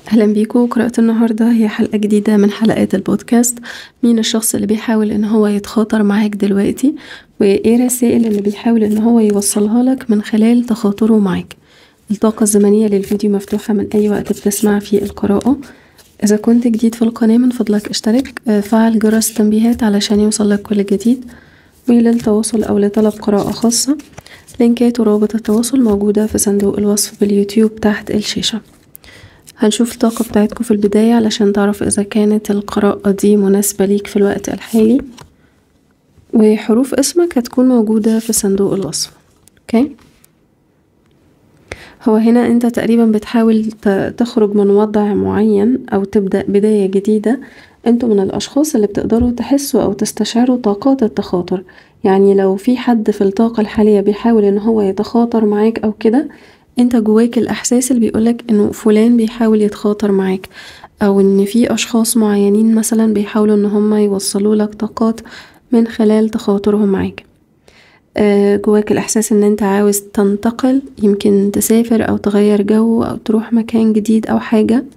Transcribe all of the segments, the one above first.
أهلا بيكم قراءة النهاردة هي حلقة جديدة من حلقات البودكاست مين الشخص اللي بيحاول إن هو يتخاطر معاك دلوقتي وإيه الرسائل اللي بيحاول إن هو يوصلها لك من خلال تخاطره معاك الطاقة الزمنية للفيديو مفتوحة من أي وقت بتسمع فيه القراءة إذا كنت جديد في القناة من فضلك اشترك فعل جرس التنبيهات علشان يوصلك كل جديد وللتواصل أو لطلب قراءة خاصة لينكات ورابط التواصل موجودة في صندوق الوصف باليوتيوب تحت الشاشة هنشوف الطاقة بتاعتكم في البداية علشان تعرف إذا كانت القراءة دي مناسبة ليك في الوقت الحالي وحروف اسمك هتكون موجودة في صندوق الوصف اوكي هو هنا انت تقريبا بتحاول تخرج من وضع معين او تبدأ بداية جديدة انتوا من الاشخاص اللي بتقدروا تحسوا او تستشعروا طاقات التخاطر يعني لو في حد في الطاقة الحالية بيحاول ان هو يتخاطر معاك او كده انت جواك الاحساس اللي بيقولك انه فلان بيحاول يتخاطر معاك او ان في اشخاص معينين مثلا بيحاولوا ان هم يوصلوا لك طاقات من خلال تخاطرهم معاك جواك الاحساس ان انت عاوز تنتقل يمكن تسافر او تغير جو او تروح مكان جديد او حاجة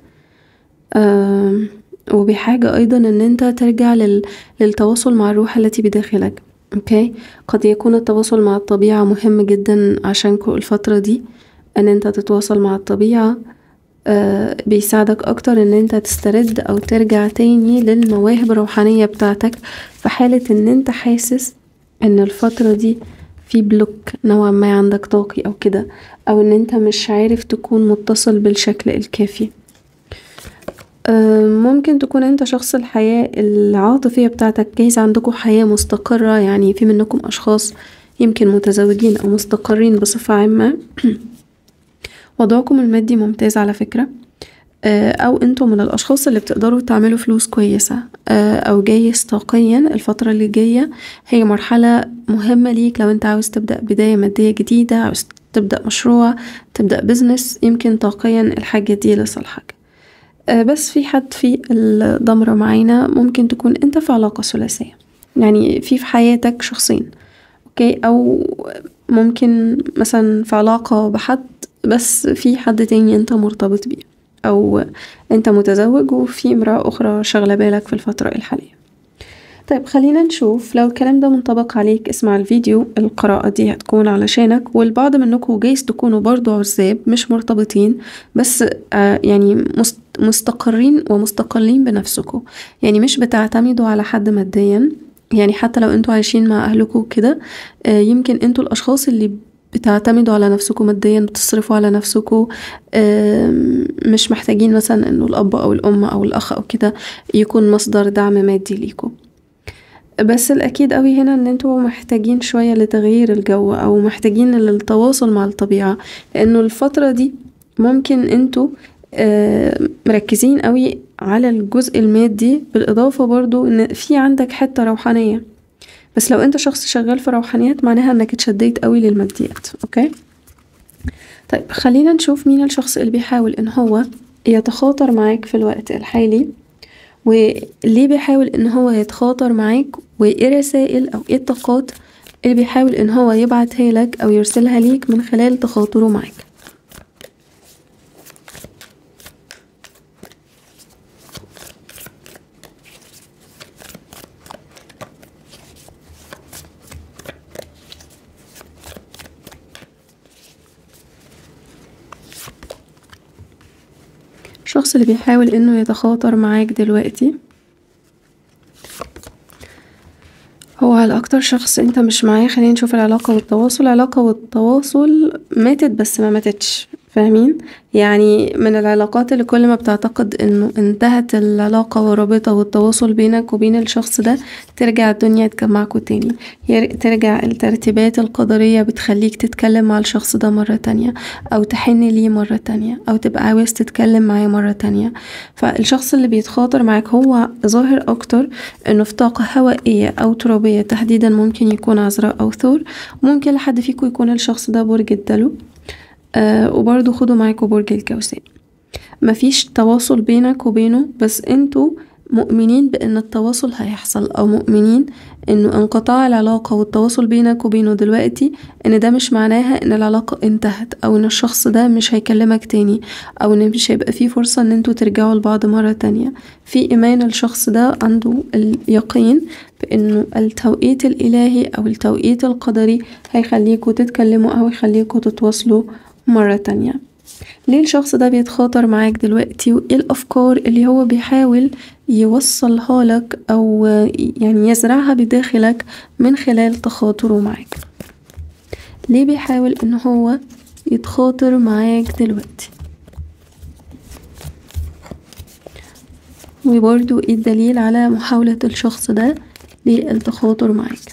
وبحاجة ايضا ان انت ترجع للتواصل مع الروح التي بداخلك اوكي قد يكون التواصل مع الطبيعة مهم جدا عشانكو الفترة دي ان انت تتواصل مع الطبيعة بيساعدك اكتر ان انت تسترد او ترجع تاني للمواهب الروحانية بتاعتك في حالة ان انت حاسس ان الفترة دي في بلوك نوعا ما عندك طاقي او كده او ان انت مش عارف تكون متصل بالشكل الكافي ممكن تكون انت شخص الحياة العاطفية بتاعتك جايز عندكم حياة مستقرة يعني في منكم اشخاص يمكن متزوجين او مستقرين بصفة عامة وضعكم المادي ممتاز على فكرة او انتوا من الاشخاص اللي بتقدروا تعملوا فلوس كويسة او جايز طاقيا الفترة اللي جاية هي مرحلة مهمة ليك لو انت عاوز تبدأ بداية مادية جديدة عاوز تبدأ مشروع تبدأ بزنس يمكن طاقيا الحاجة دي لصالحك بس في حد في الضمرة معانا ممكن تكون انت في علاقة ثلاثية يعني في في حياتك شخصين اوكي او ممكن مثلا في علاقة بحد بس في حد تاني انت مرتبط بيه او انت متزوج وفي امرأة اخرى شغلة بالك في الفترة الحالية طيب خلينا نشوف لو الكلام ده منطبق عليك اسمع الفيديو القراءة دي هتكون علشانك والبعض منكم جايز تكونوا برضو عزاب مش مرتبطين بس آه يعني مستقرين ومستقلين بنفسكم يعني مش بتعتمدوا على حد ماديا يعني حتى لو انتوا عايشين مع اهلكم كده آه يمكن انتوا الاشخاص اللي بتعتمدوا على نفسكم ماديا بتصرفوا على نفسكم مش محتاجين مثلا انه الاب او الام او الاخ او كده يكون مصدر دعم مادي ليكم بس الاكيد قوي هنا ان انتوا محتاجين شويه لتغيير الجو او محتاجين للتواصل مع الطبيعه لانه الفتره دي ممكن انتوا مركزين قوي على الجزء المادي بالاضافه برضو ان في عندك حته روحانيه بس لو انت شخص شغال في روحانيات معناها انك اتشديت قوي للماديات اوكي طيب خلينا نشوف مين الشخص اللي بيحاول ان هو يتخاطر معاك في الوقت الحالي وليه بيحاول ان هو يتخاطر معاك وايه الرسائل او ايه الطاقات اللي بيحاول ان هو يبعتها لك او يرسلها ليك من خلال تخاطره معاك الشخص اللي بيحاول انه يتخاطر معاك دلوقتي هو الاكتر شخص انت مش معاه خلينا نشوف العلاقة والتواصل العلاقة والتواصل ماتت بس ما ماتتش فاهمين يعني من العلاقات اللي كل ما بتعتقد انه انتهت العلاقة والرابطة والتواصل بينك وبين الشخص ده ترجع الدنيا تجمعكوا تاني ترجع الترتيبات القدرية بتخليك تتكلم مع الشخص ده مرة تانية او تحن ليه مرة تانية او تبقى عاوز تتكلم معاه مرة تانية فالشخص اللي بيتخاطر معاك هو ظاهر اكتر انه في طاقة هوائية او ترابية تحديدا ممكن يكون عذراء او ثور ممكن لحد فيكم يكون الشخص ده برج الدلو آه وبرضو خدوا معاكوا برج الجوزاء مفيش تواصل بينك وبينه بس انتوا مؤمنين بان التواصل هيحصل او مؤمنين انه انقطاع العلاقة والتواصل بينك وبينه دلوقتي ان ده مش معناها ان العلاقة انتهت او ان الشخص ده مش هيكلمك تاني او ان مش هيبقى فيه فرصة ان انتوا ترجعوا لبعض مرة تانية في ايمان الشخص ده عنده اليقين بانه التوقيت الالهي او التوقيت القدري هيخليكوا تتكلموا او يخليكوا تتواصلوا مرة تانية ليه الشخص ده بيتخاطر معاك دلوقتي وايه الافكار اللي هو بيحاول يوصلها لك او يعني يزرعها بداخلك من خلال تخاطره معاك ليه بيحاول ان هو يتخاطر معاك دلوقتي وبرضو ايه الدليل على محاولة الشخص ده للتخاطر معاك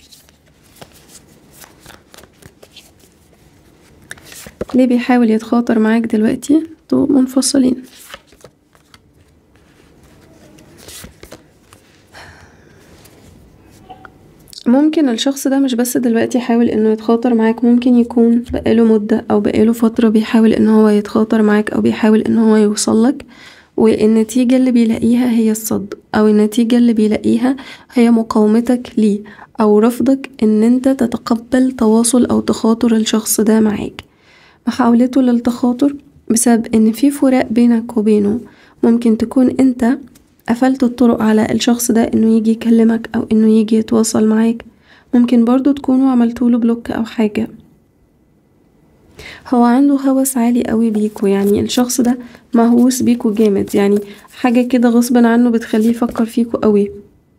ليه بيحاول يتخاطر معاك دلوقتي انتوا منفصلين ممكن الشخص ده مش بس دلوقتي يحاول انه يتخاطر معاك ممكن يكون بقاله مدة او بقاله فترة بيحاول ان هو يتخاطر معاك او بيحاول ان هو يوصلك والنتيجة اللي بيلاقيها هي الصد او النتيجة اللي بيلاقيها هي مقاومتك ليه او رفضك ان انت تتقبل تواصل او تخاطر الشخص ده معاك محاولته للتخاطر بسبب ان في فراق بينك وبينه ممكن تكون انت قفلت الطرق على الشخص ده انه يجي يكلمك او انه يجي يتواصل معاك ممكن برضو تكونوا عملتوله بلوك او حاجة هو عنده هوس عالي قوي بيكو يعني الشخص ده مهووس بيكو جامد يعني حاجة كده غصبا عنه بتخليه يفكر فيكو قوي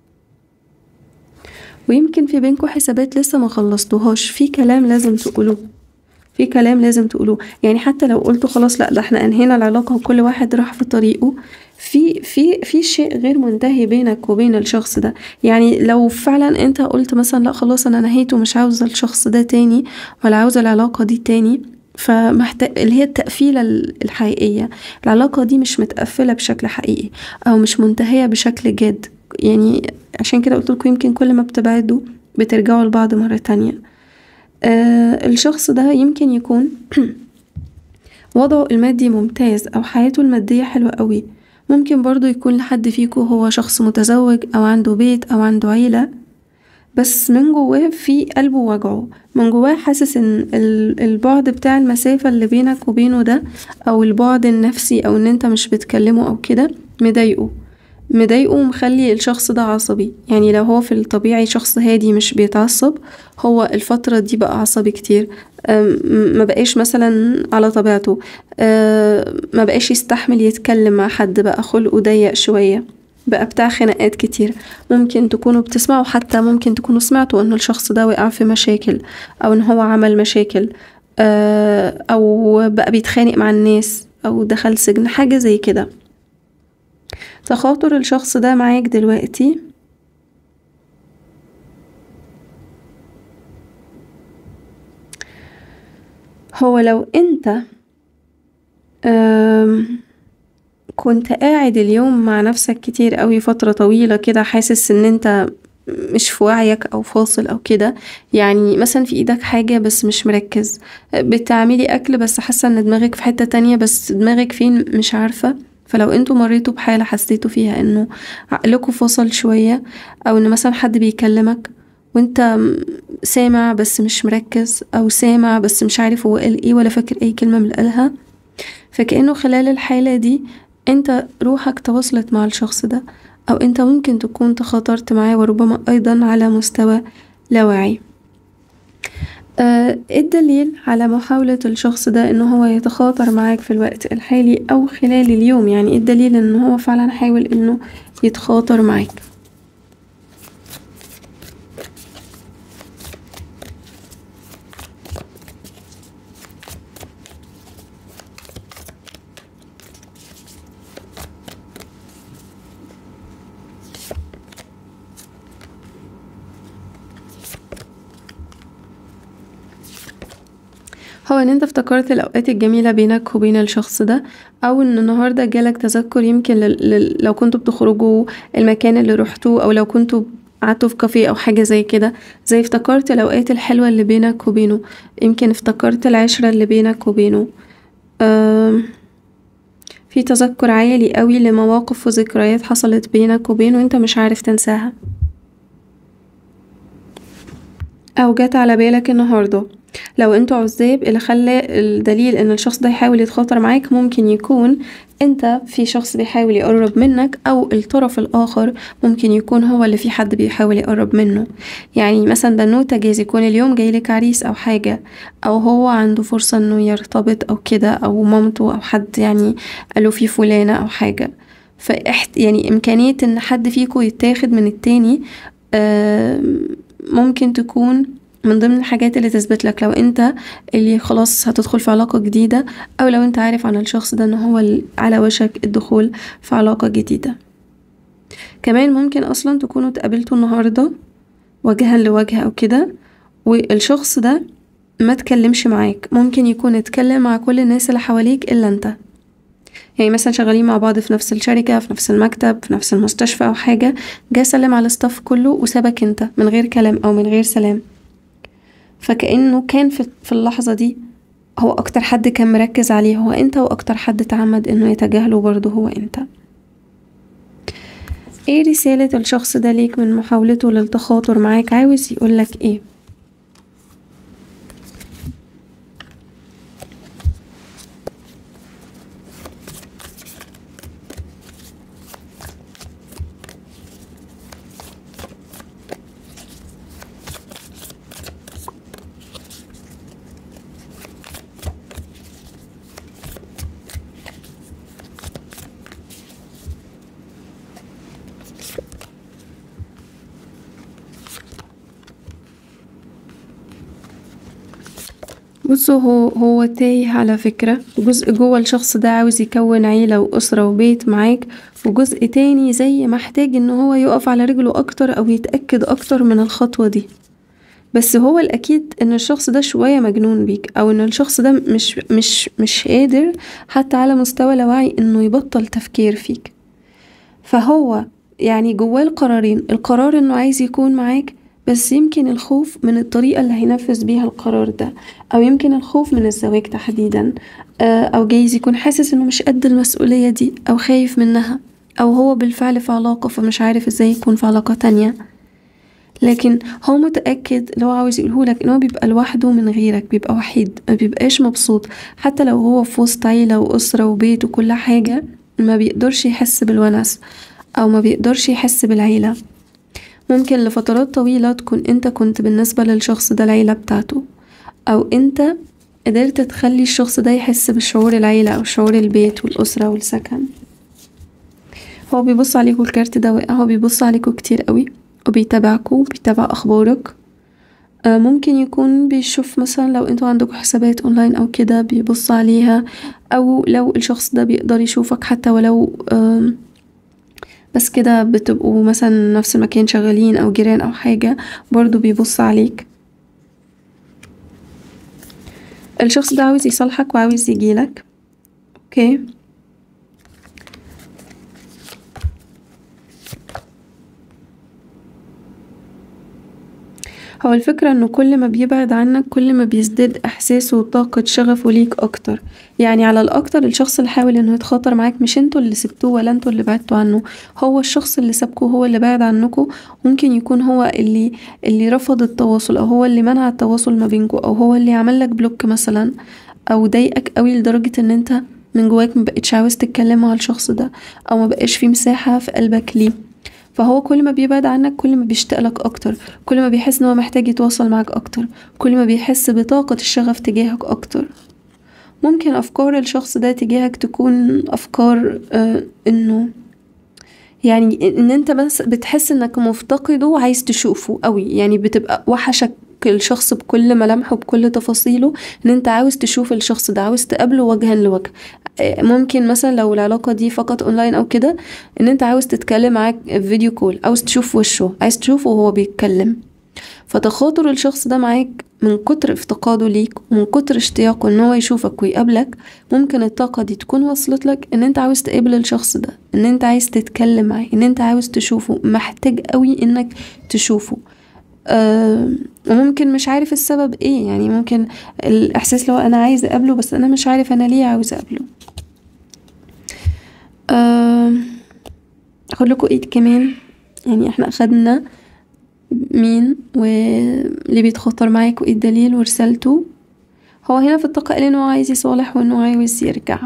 ويمكن في بينكو حسابات لسه ما خلصتوهاش في كلام لازم تقولوه في كلام لازم تقولوه يعني حتى لو قلتوا خلاص لا ده احنا انهينا العلاقة وكل واحد راح في طريقه في في في شيء غير منتهي بينك وبين الشخص ده يعني لو فعلا انت قلت مثلا لا خلاص انا نهيت ومش عاوزة الشخص ده تاني ولا عاوزة العلاقة دي تاني فمحتاج اللي هي التقفيلة الحقيقية العلاقة دي مش متقفلة بشكل حقيقي أو مش منتهية بشكل جاد يعني عشان كده قلتلكوا يمكن كل ما بتبعدوا بترجعوا لبعض مرة تانية آه الشخص ده يمكن يكون وضعه المادي ممتاز أو حياته المادية حلوة قوي ممكن برضو يكون لحد فيكو هو شخص متزوج أو عنده بيت أو عنده عيلة بس من جواه في قلبه وجعه من جواه حاسس ان البعد بتاع المسافة اللي بينك وبينه ده او البعد النفسي او ان انت مش بتكلمه او كده مضايقه مضايقه ومخلي الشخص ده عصبي يعني لو هو في الطبيعي شخص هادي مش بيتعصب هو الفترة دي بقى عصبي كتير ما بقاش مثلا على طبيعته ما بقاش يستحمل يتكلم مع حد بقى خلقه ضيق شوية بقى بتاع خناقات كتير ممكن تكونوا بتسمعوا حتى ممكن تكونوا سمعتوا ان الشخص ده وقع في مشاكل او ان هو عمل مشاكل او بقى بيتخانق مع الناس او دخل سجن حاجة زي كده تخاطر الشخص ده معاك دلوقتي هو لو انت كنت قاعد اليوم مع نفسك كتير قوي فترة طويلة كده حاسس ان انت مش في وعيك او فاصل او كده يعني مثلا في ايدك حاجة بس مش مركز بتعملي اكل بس حاسة ان دماغك في حتة تانية بس دماغك فين مش عارفة فلو انتوا مريتوا بحالة حسيتوا فيها انه عقلكوا فصل شوية او ان مثلا حد بيكلمك وانت سامع بس مش مركز او سامع بس مش عارف هو قال ايه ولا فاكر اي كلمة من اللي قالها فكأنه خلال الحالة دي انت روحك تواصلت مع الشخص ده او انت ممكن تكون تخاطرت معاه وربما ايضا على مستوى لا واعي ايه الدليل على محاولة الشخص ده ان هو يتخاطر معاك في الوقت الحالي او خلال اليوم يعني ايه الدليل ان هو فعلا حاول انه يتخاطر معاك هو ان انت افتكرت الاوقات الجميلة بينك وبين الشخص ده او ان النهاردة جالك تذكر يمكن لل... لو كنتوا بتخرجوا المكان اللي روحتوه او لو كنتوا قعدتوا في كافيه او حاجة زي كده زي افتكرت الاوقات الحلوة اللي بينك وبينه يمكن افتكرت العشرة اللي بينك وبينه أم... في تذكر عالي قوي لمواقف وذكريات حصلت بينك وبينه وانت مش عارف تنساها أو جات على بالك النهاردة لو انتوا عزاب اللي خلى الدليل ان الشخص ده يحاول يتخاطر معاك ممكن يكون انت في شخص بيحاول يقرب منك او الطرف الاخر ممكن يكون هو اللي في حد بيحاول يقرب منه يعني مثلا بنوتة جايز يكون اليوم جايلك عريس او حاجة او هو عنده فرصة انه يرتبط او كده او مامته او حد يعني قالوا في فلانة او حاجة فاحت يعني امكانية ان حد فيكم يتاخد من التاني ممكن تكون من ضمن الحاجات اللي تثبت لك لو انت اللي خلاص هتدخل في علاقة جديدة او لو انت عارف عن الشخص ده ان هو على وشك الدخول في علاقة جديدة كمان ممكن اصلا تكونوا اتقابلتوا النهاردة وجها لوجه او كده والشخص ده ما تكلمش معاك ممكن يكون اتكلم مع كل الناس اللي حواليك الا انت يعني مثلا شغالين مع بعض في نفس الشركة في نفس المكتب في نفس المستشفى أو حاجة جه سلم على الستاف كله وسابك انت من غير كلام أو من غير سلام فكأنه كان في اللحظة دي هو أكتر حد كان مركز عليه هو أنت وأكتر حد تعمد إنه يتجاهله برضه هو أنت ايه رسالة الشخص ده ليك من محاولته للتخاطر معاك عاوز يقولك ايه بصوا هو هو تايه على فكرة جزء جوه الشخص ده عاوز يكون عيلة وأسرة وبيت معاك وجزء تاني زي محتاج ان هو يقف على رجله أكتر أو يتأكد أكتر من الخطوة دي بس هو الأكيد إن الشخص ده شوية مجنون بيك أو إن الشخص ده مش مش مش قادر حتى على مستوى الوعي إنه يبطل تفكير فيك فهو يعني جواه القرارين القرار إنه عايز يكون معاك بس يمكن الخوف من الطريقة اللي هينفذ بيها القرار ده أو يمكن الخوف من الزواج تحديدا أو جايز يكون حاسس إنه مش قد المسؤولية دي أو خايف منها أو هو بالفعل في علاقة فمش عارف ازاي يكون في علاقة تانية لكن هو متأكد اللي هو عاوز يقولهولك إن هو بيبقى لوحده من غيرك بيبقى وحيد مبيبقاش مبسوط حتى لو هو في وسط عيلة وأسرة وبيت وكل حاجة ما بيقدرش يحس بالونس أو ما بيقدرش يحس بالعيلة ممكن لفترات طويلة تكون انت كنت بالنسبة للشخص ده العيلة بتاعته أو انت قدرت تخلي الشخص ده يحس بشعور العيلة أو شعور البيت والأسرة والسكن هو بيبص عليكوا الكارت ده واقع هو بيبص عليكوا كتير قوي وبيتابعكوا بيتابع أخبارك ممكن يكون بيشوف مثلا لو انتوا عندكوا حسابات اونلاين او كده بيبص عليها او لو الشخص ده بيقدر يشوفك حتى ولو بس كده بتبقوا مثلا نفس المكان شغالين او جيران او حاجة برضه بيبص عليك الشخص ده عاوز يصالحك وعاوز يجيلك اوكي هو الفكرة انه كل ما بيبعد عنك كل ما بيزداد احساسه وطاقة شغفه ليك اكتر يعني على الاكتر الشخص اللي حاول انه يتخاطر معاك مش انتوا اللي سبتوه ولا انتوا اللي بعدتوا عنه هو الشخص اللي سابكوا هو اللي بعد عنكوا ممكن يكون هو اللي اللي رفض التواصل او هو اللي منع التواصل ما بينكوا او هو اللي عملك بلوك مثلا او ضايقك قوي لدرجة ان انت من جواك مبقتش عاوز تتكلم مع الشخص ده او مبقاش في مساحة في قلبك ليه فهو كل ما بيبعد عنك كل ما بيشتاقلك اكتر كل ما بيحس ان هو محتاج يتواصل معاك اكتر كل ما بيحس بطاقة الشغف تجاهك اكتر ممكن افكار الشخص ده تجاهك تكون افكار آه انه يعني ان انت بس بتحس انك مفتقده وعايز تشوفه قوي يعني بتبقى وحشك الشخص بكل ملامحه بكل تفاصيله ان انت عاوز تشوف الشخص ده عاوز تقابله وجها لوجه ممكن مثلا لو العلاقة دي فقط اونلاين او كده ان انت عاوز تتكلم معاك فيديو كول عاوز تشوف وشه عايز تشوفه وهو بيتكلم فتخاطر الشخص ده معاك من كتر افتقاده ليك ومن كتر اشتياقه ان هو يشوفك ويقابلك ممكن الطاقة دي تكون وصلت لك ان انت عاوز تقابل الشخص ده ان انت عايز تتكلم معاه ان انت عاوز تشوفه محتاج قوي انك تشوفه أه وممكن مش عارف السبب ايه يعني ممكن الاحساس لو انا عايز اقابله بس انا مش عارف انا ليه عاوز اقابله أه اخد لكم ايه كمان يعني احنا اخدنا مين واللي بيتخطر معاك وايه الدليل ورسالته هو هنا في الطاقة قال انه عايز يصالح وانه عاوز يرجع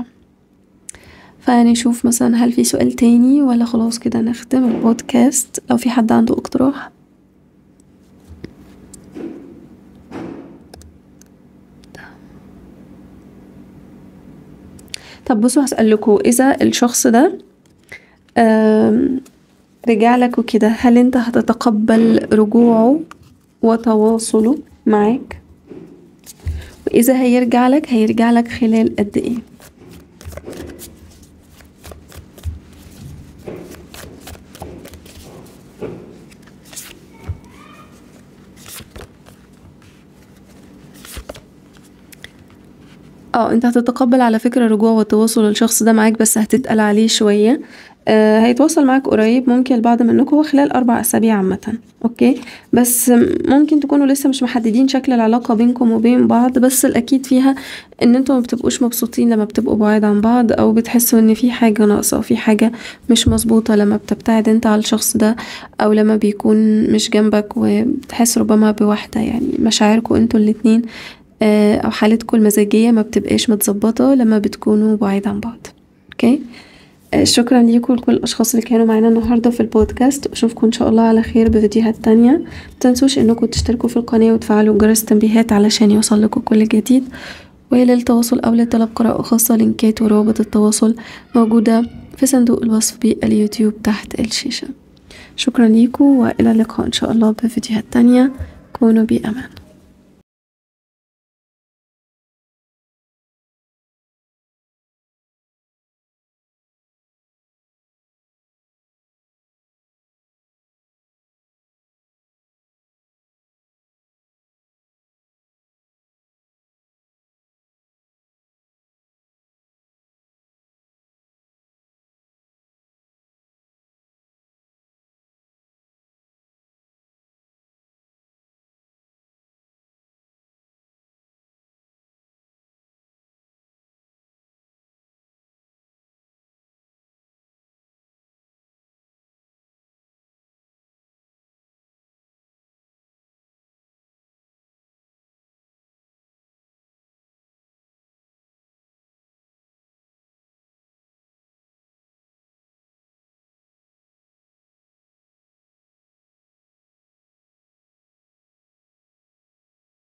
فنشوف مثلا هل في سؤال تاني ولا خلاص كده نختم البودكاست لو في حد عنده اقتراح طب بصوا هسألكوا إذا الشخص ده رجعلك وكده هل انت هتتقبل رجوعه وتواصله معاك وإذا هيرجعلك هيرجعلك خلال قد ايه اه انت هتتقبل على فكرة رجوع وتواصل الشخص ده معاك بس هتتقل عليه شوية آه هيتواصل معاك قريب ممكن البعض منكم هو خلال أربع أسابيع عامة أوكي بس ممكن تكونوا لسه مش محددين شكل العلاقة بينكم وبين بعض بس الأكيد فيها إن انتوا مبتبقوش مبسوطين لما بتبقوا بعاد عن بعض أو بتحسوا إن في حاجة ناقصة أو في حاجة مش مظبوطة لما بتبتعد انت على الشخص ده أو لما بيكون مش جنبك وبتحس ربما بوحدة يعني مشاعركوا انتوا الاتنين آه، او حالتكم المزاجيه ما بتبقاش متظبطه لما بتكونوا بعيد عن بعض اوكي آه، شكرا ليكم لكل الاشخاص اللي كانوا معانا النهارده في البودكاست واشوفكم ان شاء الله على خير بفيديوهات تانية متنسوش انكم تشتركوا في القناه وتفعلوا جرس التنبيهات علشان يوصل لكم كل جديد وللتواصل او لطلب قراءة خاصة لينكات وروابط التواصل موجودة في صندوق الوصف باليوتيوب تحت الشاشة شكرا ليكم والى اللقاء ان شاء الله بفيديوهات تانية كونوا بأمان